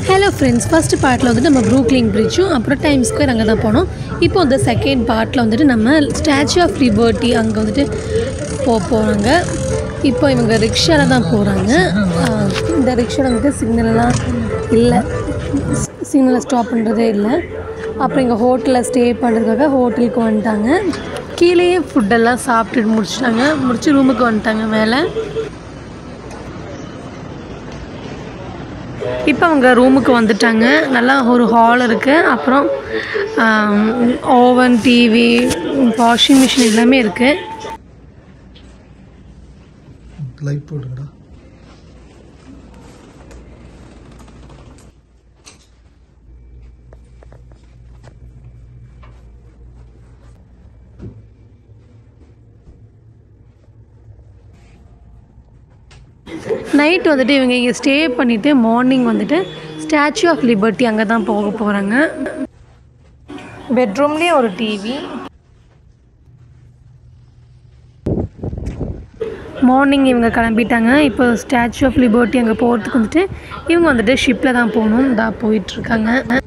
Hello friends first பார்ட்டில் வந்துட்டு நம்ம ப்ரூக்லிங் பிரிட்ஜும் அப்புறம் டைம் ஸ்கொயர் அங்கே தான் போனோம் இப்போ வந்து செகண்ட் பார்ட்டில் வந்துட்டு நம்ம ஸ்டாச்சு ஆஃப் லிபர்ட்டி அங்கே வந்துட்டு போக போகிறாங்க இப்போ இவங்க ரிக்ஷாவில் தான் போகிறாங்க இந்த ரிக்ஷாவில் வந்துட்டு சிக்னல்லாம் இல்லை சிக்னலில் ஸ்டாப் பண்ணுறதே இல்லை அப்புறம் இங்கே ஹோட்டலில் ஸ்டே பண்ணுறதுக்காக ஹோட்டலுக்கு வந்துட்டாங்க கீழேயே ஃபுட்டெல்லாம் சாப்பிட்டுட்டு முடிச்சிட்டாங்க முடிச்சு ரூமுக்கு வந்துட்டாங்க மேலே இப்போ அவங்க ரூமுக்கு வந்துட்டாங்க நல்லா ஒரு ஹால் இருக்குது அப்புறம் ஓவன் டிவி வாஷிங் மிஷின் எல்லாமே இருக்குது லைட் போடுங்கடா நைட் வந்துட்டு இவங்க இங்கே ஸ்டே பண்ணிவிட்டு மார்னிங் வந்துட்டு ஸ்டாச்சு ஆஃப் லிபர்ட்டி அங்கே தான் போக போகிறாங்க பெட்ரூம்லேயே ஒரு டிவி மார்னிங் இவங்க கிளம்பிட்டாங்க இப்போ ஸ்டாச்சு ஆஃப் லிபர்ட்டி அங்கே போகிறதுக்கு வந்துட்டு இவங்க வந்துட்டு ஷிப்பில் தான் போகணும் இதா போயிட்டுருக்காங்க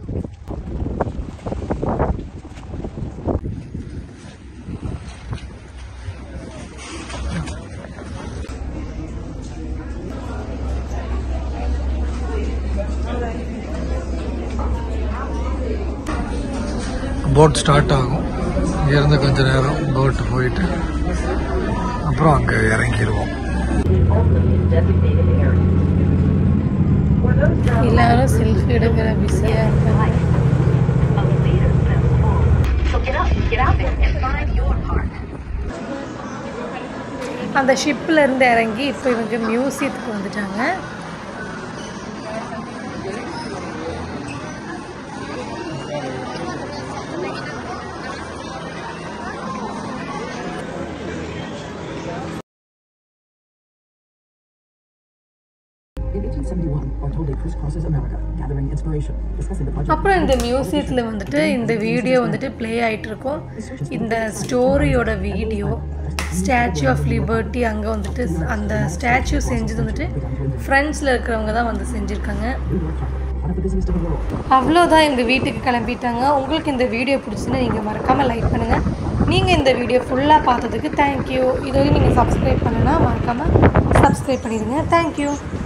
போட் ஸ்டார்ட் ஆகும் இங்கேருந்து கொஞ்ச நேரம் போட் போயிட்டு அப்புறம் அங்கே இறங்கிடுவோம் எல்லாரும் செல்ஃபி எடுக்கிற பிஸியாக இருக்காங்க So get up, get out there and find your part. அந்த ஷிப்பில் இருந்து இறங்கி இப்போ இவங்க மியூசியத்துக்கு வந்துட்டாங்க In 1871, Bartholdi crisscrosses America, gathering inspiration, discussing the project. அப்புறம் இந்த மியூசியத்தில் வந்துட்டு இந்த வீடியோ வந்துட்டு ப்ளே ஆகிட்டு இருக்கும் இந்த ஸ்டோரியோட வீடியோ ஸ்டாச்சு ஆஃப் லிபர்ட்டி அங்கே வந்துட்டு அந்த ஸ்டாச்சு செஞ்சது வந்துட்டு ஃப்ரெண்ட்ஸில் இருக்கிறவங்க தான் வந்து செஞ்சுருக்காங்க New York Harbor, one of the busiest in the world. அவ்வளோதான் எங்கள் வீட்டுக்கு கிளம்பிட்டாங்க உங்களுக்கு இந்த வீடியோ பிடிச்சுன்னா நீங்கள் மறக்காமல் லைக் பண்ணுங்கள் நீங்கள் இந்த வீடியோ ஃபுல்லாக பார்த்ததுக்கு தேங்க்யூ இது வரைக்கும் நீங்கள் சப்ஸ்கிரைப் பண்ணனா மறக்காமல் சப்ஸ்கிரைப் பண்ணிடுங்க தேங்க்யூ